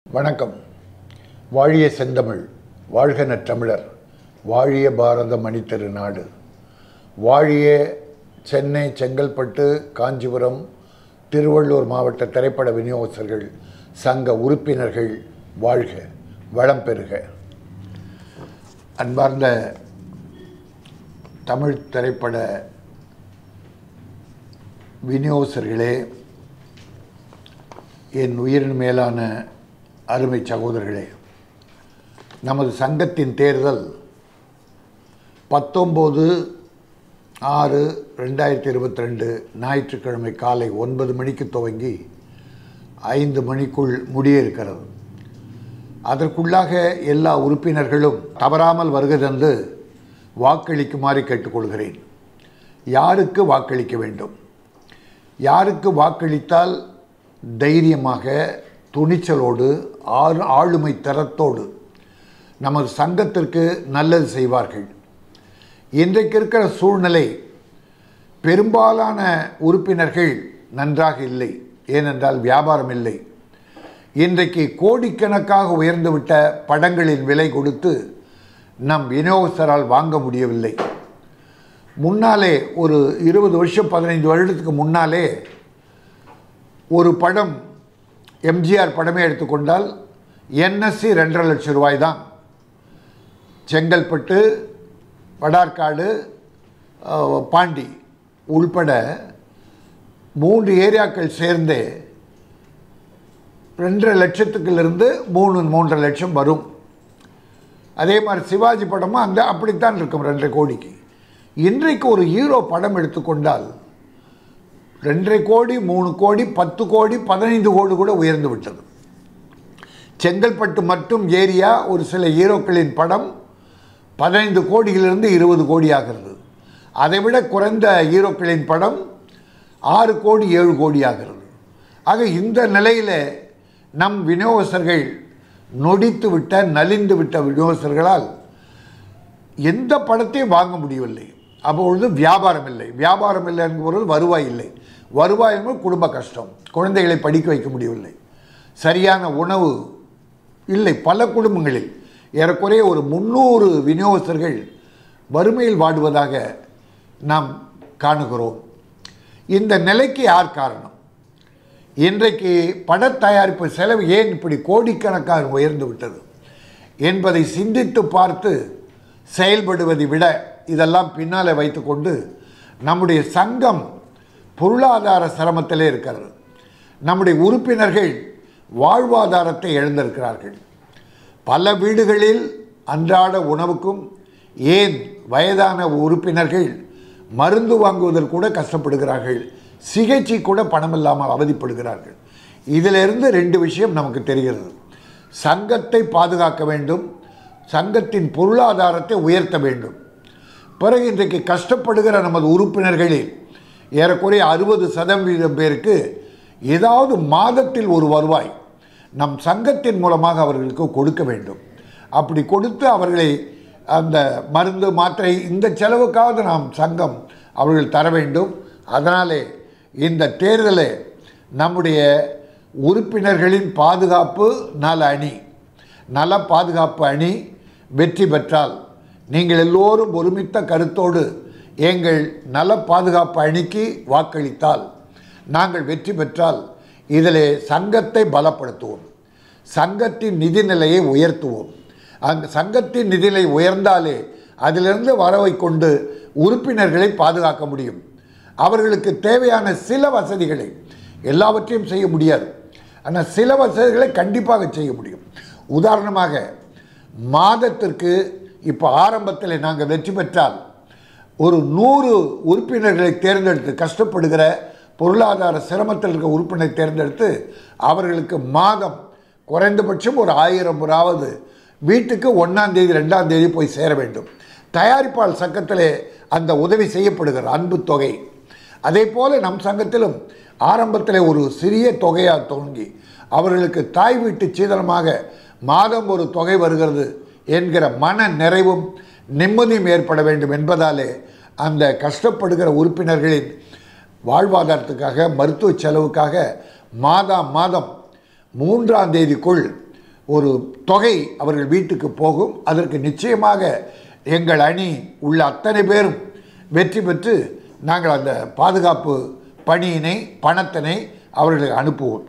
வணக்கம் வாழிய செந்தமிழ் வாழ்க நற்றமிழர் வாழிய பாரத மணித்தரு நாடு வாழிய சென்னை செங்கல்பட்டு காஞ்சிபுரம் திருவள்ளூர் மாவட்ட திரைப்பட விநியோகஸ்தர்கள் சங்க உறுப்பினர்கள் வாழ்க வளம் பெறுக அன்பார்ந்த தமிழ் திரைப்பட விநியோகஸ்தர்களே என் உயிரின் மேலான அருமை சகோதரர்களே நமது சங்கத்தின் தேர்தல் பத்தொம்போது ஆறு ரெண்டாயிரத்தி இருபத்தி ரெண்டு ஞாயிற்றுக்கிழமை காலை ஒன்பது மணிக்கு துவங்கி ஐந்து மணிக்குள் முடிய இருக்கிறது அதற்குள்ளாக எல்லா உறுப்பினர்களும் தவறாமல் வருகை தந்து வாக்களிக்குமாறு கேட்டுக்கொள்கிறேன் யாருக்கு வாக்களிக்க வேண்டும் யாருக்கு வாக்களித்தால் தைரியமாக துணிச்சலோடு ஆறு ஆளுமை தரத்தோடு நமது சங்கத்திற்கு நல்லது செய்வார்கள் இன்றைக்கு இருக்கிற சூழ்நிலை பெரும்பாலான உறுப்பினர்கள் நன்றாக இல்லை ஏனென்றால் வியாபாரம் இல்லை இன்றைக்கு கோடிக்கணக்காக உயர்ந்துவிட்ட படங்களின் விலை கொடுத்து நம் விநியோகஸ்தரால் வாங்க முடியவில்லை முன்னாலே ஒரு இருபது வருஷம் பதினைந்து வருடத்துக்கு முன்னாலே ஒரு படம் எம்ஜிஆர் படமே எடுத்துக்கொண்டால் என்எஸ்சி ரெண்டரை லட்சம் ரூபாய் தான் செங்கல்பட்டு வடார்காடு அஹ், பாண்டி உள்பட மூன்று ஏரியாக்கள் சேர்ந்து ரெண்டரை லட்சத்துக்குலேருந்து மூணு மூன்றரை லட்சம் வரும் அதே மாதிரி சிவாஜி படமும் அந்த அப்படித்தான் இருக்கும் ரெண்டரை கோடிக்கு இன்றைக்கு ஒரு ஹீரோ படம் எடுத்துக்கொண்டால் ரெண்டரை கோடி மூணு கோடி பத்து கோடி பதினைந்து கோடி கூட உயர்ந்து விட்டது செங்கல்பட்டு மட்டும் ஏரியா ஒரு சில ஹீரோக்களின் படம் பதினைந்து கோடியிலிருந்து இருபது கோடி ஆகிறது அதைவிட குறைந்த ஹீரோக்களின் படம் ஆறு கோடி ஏழு கோடி ஆகிறது ஆக இந்த நிலையில் நம் விநியோகஸ்தர்கள் நொடித்து விட்ட நலிந்து விட்ட விநியோகஸ்தர்களால் எந்த படத்தையும் வாங்க முடியவில்லை அப்பொழுது வியாபாரம் இல்லை வியாபாரம் இல்லை என்பது வருவாய் இல்லை வருவாய் என்பது குடும்ப கஷ்டம் குழந்தைகளை படிக்க வைக்க முடியவில்லை சரியான உணவு இல்லை பல குடும்பங்களில் ஏறக்குறைய ஒரு முந்நூறு விநியோகஸ்தர்கள் வறுமையில் வாடுவதாக நாம் காணுகிறோம் இந்த நிலைக்கு யார் காரணம் இன்றைக்கு படத் தயாரிப்பு செலவு ஏன் இப்படி கோடிக்கணக்காக உயர்ந்து விட்டது என்பதை சிந்தித்து பார்த்து செயல்படுவதை விட இதெல்லாம் பின்னாலே வைத்துக்கொண்டு நம்முடைய சங்கம் பொருளாதார சிரமத்திலே இருக்கிறது நம்முடைய உறுப்பினர்கள் வாழ்வாதாரத்தை இழந்திருக்கிறார்கள் பல வீடுகளில் அன்றாட உணவுக்கும் ஏன் வயதான உறுப்பினர்கள் மருந்து வாங்குவதற்கு கூட கஷ்டப்படுகிறார்கள் சிகிச்சை கூட பணம் இல்லாமல் அவதிப்படுகிறார்கள் இதிலிருந்து ரெண்டு விஷயம் நமக்கு தெரிகிறது சங்கத்தை பாதுகாக்க வேண்டும் சங்கத்தின் பொருளாதாரத்தை உயர்த்த வேண்டும் பிறகு இன்றைக்கு கஷ்டப்படுகிற நமது உறுப்பினர்களில் ஏறக்குறைய அறுபது சதவீதம் பேருக்கு ஏதாவது மாதத்தில் ஒரு வருவாய் நம் சங்கத்தின் மூலமாக அவர்களுக்கு கொடுக்க வேண்டும் அப்படி கொடுத்து அவர்களை அந்த மருந்து மாத்திரை இந்த செலவுக்காவது நாம் சங்கம் அவர்கள் தர வேண்டும் அதனாலே இந்த தேர்தலை நம்முடைய உறுப்பினர்களின் பாதுகாப்பு நல அணி நல பாதுகாப்பு அணி வெற்றி பெற்றால் நீங்கள் எல்லோரும் ஒருமித்த கருத்தோடு எங்கள் நல பாதுகாப்பு அணிக்கு வாக்களித்தால் நாங்கள் வெற்றி பெற்றால் இதிலே சங்கத்தை பலப்படுத்துவோம் சங்கத்தின் நிதிநிலையை உயர்த்துவோம் அந்த சங்கத்தின் நிதிநிலை உயர்ந்தாலே அதிலிருந்து வரவை கொண்டு உறுப்பினர்களை பாதுகாக்க முடியும் அவர்களுக்கு தேவையான சில வசதிகளை எல்லாவற்றையும் செய்ய முடியாது ஆனால் சில வசதிகளை கண்டிப்பாக செய்ய முடியும் உதாரணமாக மாதத்திற்கு இப்போ ஆரம்பத்தில் நாங்கள் வெற்றி பெற்றால் ஒரு நூறு உறுப்பினர்களை தேர்ந்தெடுத்து கஷ்டப்படுகிற பொருளாதார சிரமத்தில் இருக்க உறுப்பினரை தேர்ந்தெடுத்து அவர்களுக்கு மாதம் குறைந்தபட்சம் ஒரு ஆயிரம் ரூபாவது வீட்டுக்கு ஒன்றாம் தேதி ரெண்டாம் தேதி போய் சேர வேண்டும் தயாரிப்பாளர் சங்கத்திலே அந்த உதவி செய்யப்படுகிற அன்பு தொகை அதே போல நம் சங்கத்திலும் ஆரம்பத்தில் ஒரு சிறிய தொகையாக துவங்கி அவர்களுக்கு தாய் வீட்டு சீதனமாக மாதம் ஒரு தொகை வருகிறது என்கிற மன நிறைவும் நிம்மதியும் ஏற்பட வேண்டும் என்பதாலே அந்த கஷ்டப்படுகிற உறுப்பினர்களின் வாழ்வாதாரத்துக்காக மருத்துவ செலவுக்காக மாதா மாதம் மூன்றாம் தேதிக்குள் ஒரு தொகை அவர்கள் வீட்டுக்கு போகும் அதற்கு நிச்சயமாக எங்கள் அணி உள்ள அத்தனை பேரும் வெற்றி பெற்று நாங்கள் அந்த பாதுகாப்பு பணியினை பணத்தினை அவர்களுக்கு அனுப்புவோம்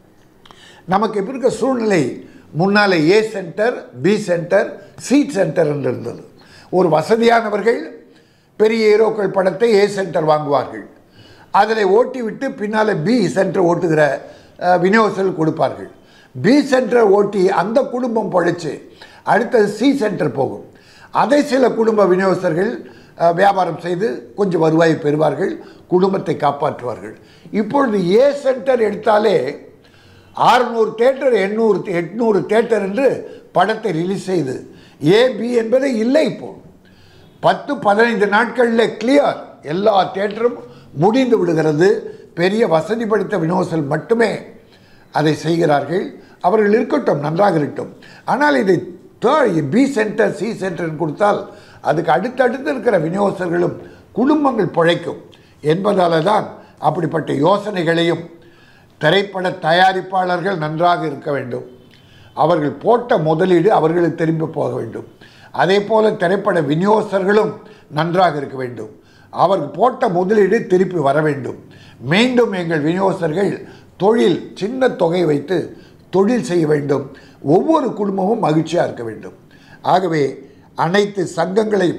நமக்கு இப்போ இருக்க சூழ்நிலை முன்னால் A centre B centre C centre என்று இருந்தது ஒரு வசதியானவர்கள் பெரிய ஹீரோக்கள் படத்தை ஏ சென்டர் வாங்குவார்கள் அதில் ஓட்டி விட்டு பின்னால் பி சென்டர் ஓட்டுகிற அஹ், விநியோகஸ்தர்கள் கொடுப்பார்கள் பி சென்டர் ஓட்டி அந்த குடும்பம் பழிச்சு அடுத்தது சி சென்டர் போகும் அதை சில குடும்ப விநியோகஸ்தர்கள் அஹ், வியாபாரம் செய்து கொஞ்சம் வருவாய் பெறுவார்கள் குடும்பத்தை காப்பாற்றுவார்கள் இப்பொழுது ஏ சென்டர் எடுத்தாலே ஆறுநூறு தேட்டர் எண்ணூறு எட்நூறு தேட்டர் என்று படத்தை ரிலீஸ் செய்து ஏபி என்பது இல்லை இப்போ பத்து பதினைந்து நாட்களில் கிளியர் எல்லா தேட்டரும் முடிந்து விடுகிறது பெரிய வசதி படைத்த வினோசல் மட்டுமே அதை செய்கிறார்கள் அவர்கள் இருக்கட்டும் நன்றாக இருக்கட்டும் ஆனால் இதை third B centre C centre கொடுத்தால் அதுக்கு அடுத்தடுத்து இருக்கிற விநியோகஸ்தர்களும் குடும்பங்கள் பிழைக்கும் என்பதால தான் அப்படிப்பட்ட யோசனைகளையும் திரைப்பட தயாரிப்பாளர்கள் நன்றாக இருக்க வேண்டும் அவர்கள் போட்ட முதலீடு அவர்களுக்கு திரும்பி போக வேண்டும் அதே போல திரைப்பட விநியோகஸ்தர்களும் நன்றாக இருக்க வேண்டும் அவர்கள் போட்ட முதலீடு திருப்பி வர வேண்டும் மீண்டும் எங்கள் விநியோகஸ்தர்கள் தொழில் சின்ன தொகை வைத்து தொழில் செய்ய வேண்டும் ஒவ்வொரு குடும்பமும் மகிழ்ச்சியாக இருக்க வேண்டும் ஆகவே அனைத்து சங்கங்களையும்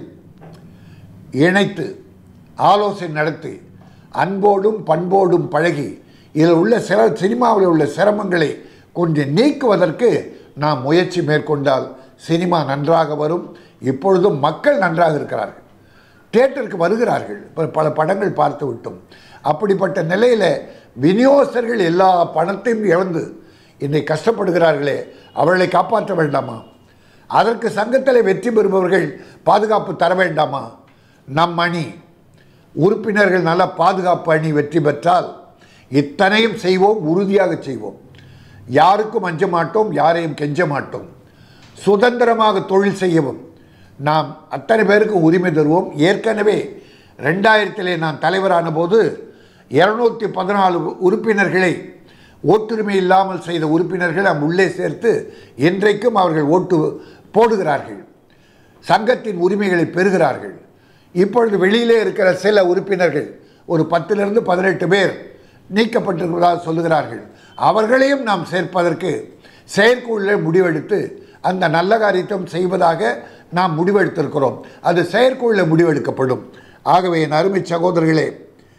இணைத்து ஆலோசனை நடத்தி அன்போடும் பண்போடும் பழகி இதில் உள்ள சில சினிமாவில் உள்ள சிரமங்களை கொஞ்சம் நீக்குவதற்கு நாம் முயற்சி மேற்கொண்டால் சினிமா நன்றாக வரும் இப்பொழுதும் மக்கள் நன்றாக இருக்கிறார்கள் தியேட்டருக்கு வருகிறார்கள் இப்போ பல படங்கள் பார்த்து விட்டோம் அப்படிப்பட்ட நிலையில் விநியோகஸ்தர்கள் எல்லா பணத்தையும் இழந்து இன்னைக்கு கஷ்டப்படுகிறார்களே அவர்களை காப்பாற்ற வேண்டாமா அதற்கு சங்கத்தில் வெற்றி பெறுபவர்கள் பாதுகாப்பு தர வேண்டாமா நம் அணி உறுப்பினர்கள் நல்ல பாதுகாப்பு அணி வெற்றி பெற்றால் இத்தனையும் செய்வோம் உறுதியாக செய்வோம் யாருக்கும் அஞ்ச மாட்டோம் யாரையும் கெஞ்ச மாட்டோம் சுதந்திரமாக தொழில் செய்யவும் நாம் அத்தனை பேருக்கு உரிமை தருவோம் ஏற்கனவே ரெண்டாயிரத்திலே நான் தலைவரான போது இரநூத்தி பதினாலு உறுப்பினர்களை ஓட்டுரிமை இல்லாமல் செய்த உறுப்பினர்கள் நாம் உள்ளே சேர்த்து இன்றைக்கும் அவர்கள் ஓட்டு போடுகிறார்கள் சங்கத்தின் உரிமைகளை பெறுகிறார்கள் இப்பொழுது வெளியிலே இருக்கிற சில உறுப்பினர்கள் ஒரு பத்திலிருந்து பதினெட்டு பேர் நீக்கப்பட்டிருப்பதாக சொல்லுகிறார்கள் அவர்களையும் நாம் சேர்ப்பதற்கு செயற்குழுவில் முடிவெடுத்து அந்த நல்ல காரியத்தையும் செய்வதாக நாம் முடிவெடுத்திருக்கிறோம் அது செயற்குழுவில் முடிவெடுக்கப்படும் ஆகவே என் அருமை சகோதரர்களே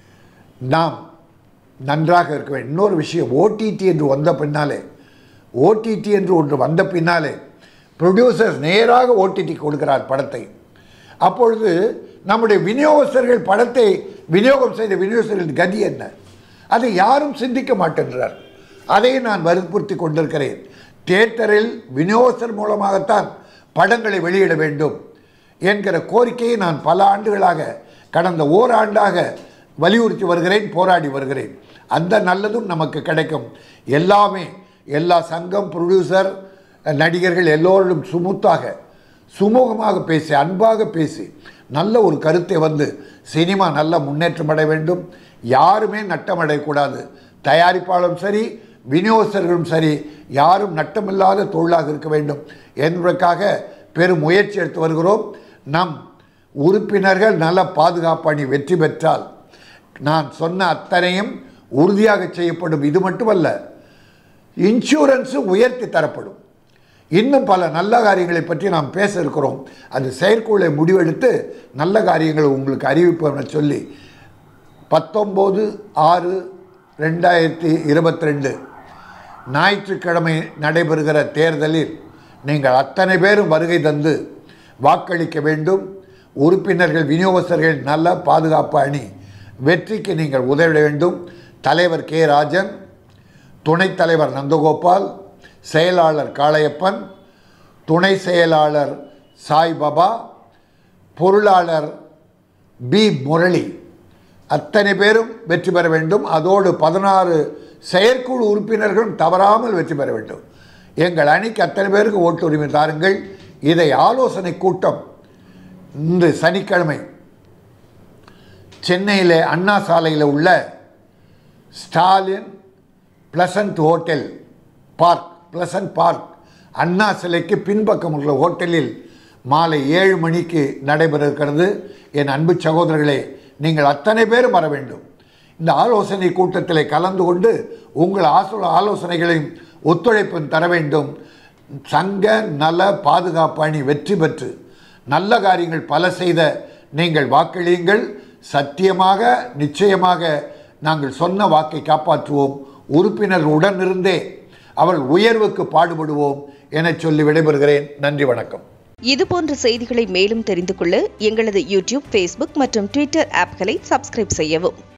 நாம் நன்றாக இருக்க வேண்டும் இன்னொரு விஷயம் ஓடிடி என்று வந்த பின்னாலே ஓடிடி என்று ஒன்று வந்த பின்னாலே ப்ரொடியூசர் நேராக ஓடிடி கொடுக்கிறார் படத்தை அப்பொழுது நம்முடைய விநியோகஸ்தர்கள் படத்தை விநியோகம் செய்த விநியோகஸ்தர்களின் கதி என்ன அதை யாரும் சிந்திக்க மாட்டேன்றார் அதை நான் வற்புறுத்தி கொண்டிருக்கிறேன் தியேட்டரில் விநியோகஸ்தர் மூலமாகத்தான் படங்களை வெளியிட வேண்டும் என்கிற கோரிக்கையை நான் பல ஆண்டுகளாக கடந்த ஓராண்டாக வலியுறுத்தி வருகிறேன் போராடி வருகிறேன் அந்த நல்லதும் நமக்கு கிடைக்கும் எல்லாமே எல்லா சங்கம் ப்ரொடியூசர் நடிகர்கள் எல்லோரும் சுமுத்தாக சுமூகமாக பேசி அன்பாக பேசி நல்ல ஒரு கருத்தை வந்து சினிமா நல்ல முன்னேற்றம் அடைய வேண்டும் யாருமே நட்டம் அடையக்கூடாது தயாரிப்பாளரும் சரி விநியோகஸ்தர்களும் சரி யாரும் நட்டமில்லாத தொழிலாக இருக்க வேண்டும் என்பதற்காக பெரும் முயற்சி எடுத்து வருகிறோம் நம் உறுப்பினர்கள் நல்ல பாதுகாப்பு அணி வெற்றி பெற்றால் நான் சொன்ன அத்தனையும் உறுதியாக செய்யப்படும் இது மட்டுமல்ல இன்சூரன்ஸும் உயர்த்தி தரப்படும் இன்னும் பல நல்ல காரியங்களை பற்றி நாம் பேச இருக்கிறோம் அது செயற்குழுவை முடிவெடுத்து நல்ல காரியங்களை உங்களுக்கு அறிவிப்போம்னு சொல்லி பத்தொம்போது ஆறு ரெண்டாயிரத்தி இருபத்தி ரெண்டு ஞாயிற்றுக்கிழமை நடைபெறுகிற தேர்தலில் நீங்கள் அத்தனை பேரும் வருகை தந்து வாக்களிக்க வேண்டும் உறுப்பினர்கள் விநியோகஸ்தர்கள் நல்ல பாதுகாப்பு அணி வெற்றிக்கு நீங்கள் உதவிட வேண்டும் தலைவர் கே ராஜன் துணைத் தலைவர் நந்தகோபால் செயலாளர் காளையப்பன் துணை செயலாளர் சாய்பாபா பொருளாளர் பி முரளி அத்தனை பேரும் வெற்றி பெற வேண்டும் அதோடு பதினாறு செயற்குழு உறுப்பினர்களும் தவறாமல் வெற்றி பெற வேண்டும் எங்கள் அணிக்கு அத்தனை பேருக்கு ஓட்டு உரிமை தாருங்கள் இதை ஆலோசனை கூட்டம் இன்று சனிக்கிழமை சென்னையில் அண்ணா சாலையில் உள்ள Stalin pleasant hotel park pleasant park Anna சிலைக்கு பின்பக்கம் உள்ள ஹோட்டலில் மாலை ஏழு மணிக்கு நடைபெற இருக்கிறது என் அன்பு சகோதரர்களே நீங்கள் அத்தனை பேரும் வர வேண்டும் இந்த ஆலோசனை கூட்டத்தில் கலந்து கொண்டு உங்கள் ஆசோ ஆலோசனைகளையும் ஒத்துழைப்பும் தர வேண்டும் சங்க நல பாதுகாப்பு அணி வெற்றி பெற்று நல்ல காரியங்கள் பல செய்த நீங்கள் வாக்களியுங்கள் சத்தியமாக நிச்சயமாக நாங்கள் சொன்ன வாக்கை காப்பாற்றுவோம் உறுப்பினர் உடனிருந்தே அவள் உயர்வுக்கு பாடுபடுவோம் என சொல்லி விடைபெறுகிறேன் நன்றி வணக்கம் இதுபோன்ற செய்திகளை மேலும் தெரிந்து கொள்ள எங்களது யூடியூப் ஃபேஸ்புக் மற்றும் ட்விட்டர் ஆப்களை சப்ஸ்கிரைப் செய்யவும்